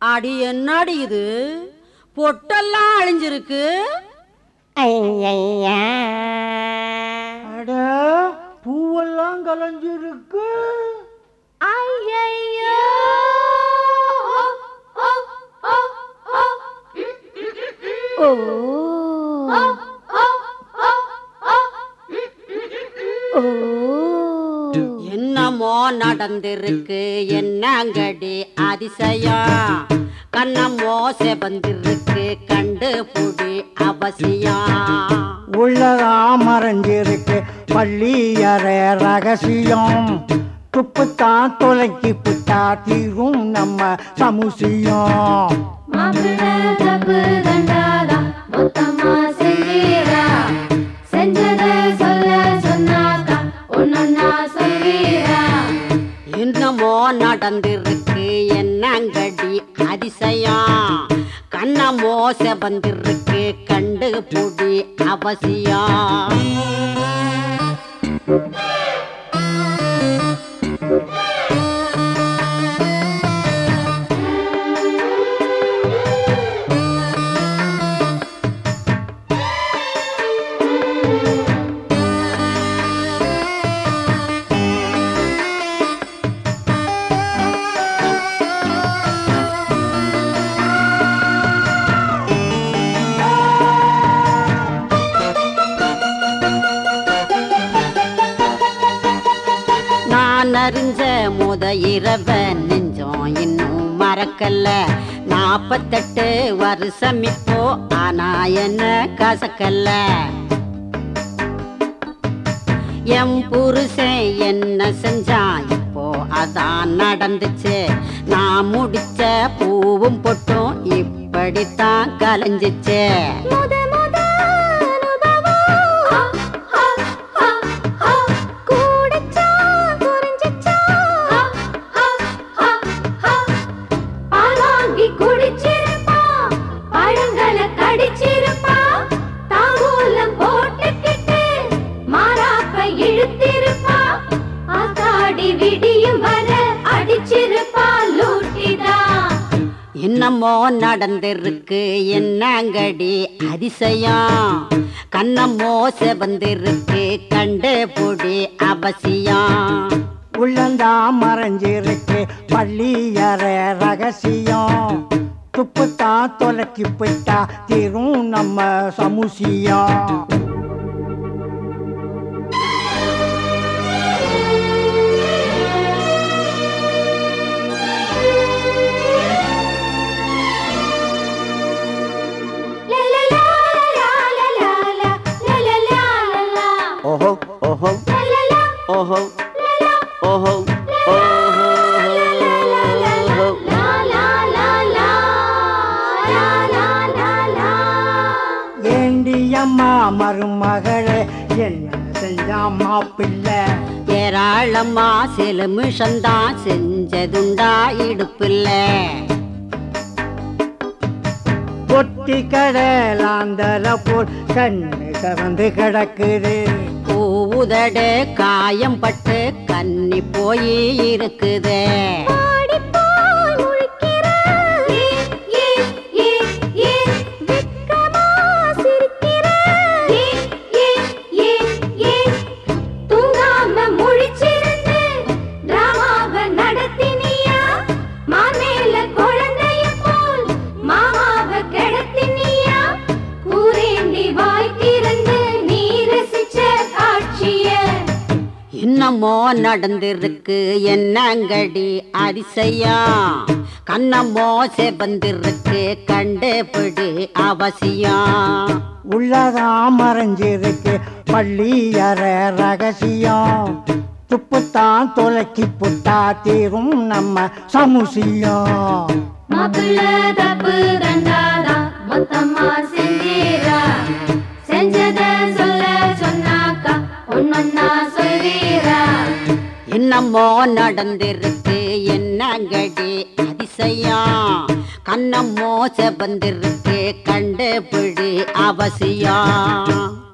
அடி என்னடி இது பொட்டெல்லாம் அழிஞ்சிருக்கு ஐயையா அட பூவெல்லாம் கலைஞ்சிருக்கு ஐயையோ ஓ ஓ என்னமோ நடந்திருக்கு என்னங்கடி அதிசயம் கண்ணமோ செபந்திருக்கு கண்டு புடி அவசியம் உள்ளதா மறைஞ்சிருக்கு பள்ளியறை ரகசியம் துப்புத்தான் தொலைக்கி புட்டா தீரும் நம்ம சமுசியம் மாப்பிள்ள தப்பு தண்டாதா மொத்தமா செஞ்சீரா செஞ்சத சொல்ல சொன்னாக்கா ஒன்னொன்னா சொல்வீரா என்னமோ நடந்திருக்கு என்னங்கடி அதிசயம் கண்ணமோ செபந்திருக்கு கண்டு புடி அவசியம் நான் அறிஞ்ச முத இரவ நெஞ்சம் இன்னும் மறக்கல நாப்பத்தெட்டு வருஷம் இப்போ ஆனா என்ன கசக்கல்ல எம் புருஷன் என்ன செஞ்சான் இப்போ அதான் நடந்துச்சு நான் முடிச்ச பூவும் பொட்டும் இப்படித்தான் கலைஞ்சிச்சு முத முத அனுபவம் கூடச்சா குறிஞ்சிச்சா பால் வாங்கி குடிச்சிருப்பான் பழங்களை கடிச்சிருப்பான் தாம்பூலம் போட்டுக்கிட்டு மாறாப்ப இழுத்திருப்பான் ஆத்தாடி விடியும் வர அடிச்சிருப்பான் லூட்டிதான் என்னமோ நடந்திருக்கு என்னங்கடி அதிசயம் கண்ணமோ செவந்திருக்கு கண்டு புடி அவசியம் உள்ளந்தா மறைஞ்சிருக்கு பள்ளியறை ரகசியம் துப்புத்தான் தொலைக்கி புட்டா தீரும் நம்ம சமுசியம் ஓஹோ ஓஹோ ஓஹோ ஓஹோ ஓஹோ ஏண்டி அம்மா மருமகளே என்ன செஞ்சா மாப்பிள்ளை ஏராளமா சில மிஷந்தான் செஞ்சதுண்டா இடுப்பில்ல பொட்டி கடலாந்தல போல் கண்ணு கறந்து கிடக்குது பூவுதடு காயம் பட்டு கன்னி போய் இருக்குதே தூங்காம முழிச்சிருந்து டிராமாவை நடத்தினியா மாமேல குழந்தைய போல் மாமாவை கிடத்தினியா கூரேண்டி வாய் திறந்து நீ ரசிச்ச காட்சிய என்னமோ நடந்திருக்கு என்னங்கடி அதிசயம் கண்ணமோ செவந்திருக்கு கண்டு பிடி அவசியம் உள்ளதா மறைஞ்சிருக்கு பள்ளியறை ரகசியம் துப்புத்தான் தொலைக்கி புட்டா தீரும் நம்ம சமுசியம் மாப்பிள்ள தப்பு தண்டாதா மொத்தமா செஞ்சீரா செஞ்சத சொல்ல சொன்னாக்கா ஒன்னொன்னா சொல்வீரா என்னமோ நடந்திருக்கு என்னங்கடி அதிசயம் கண்ணமோ செவந்திருக்கு கண்டு பிடி அவசியம்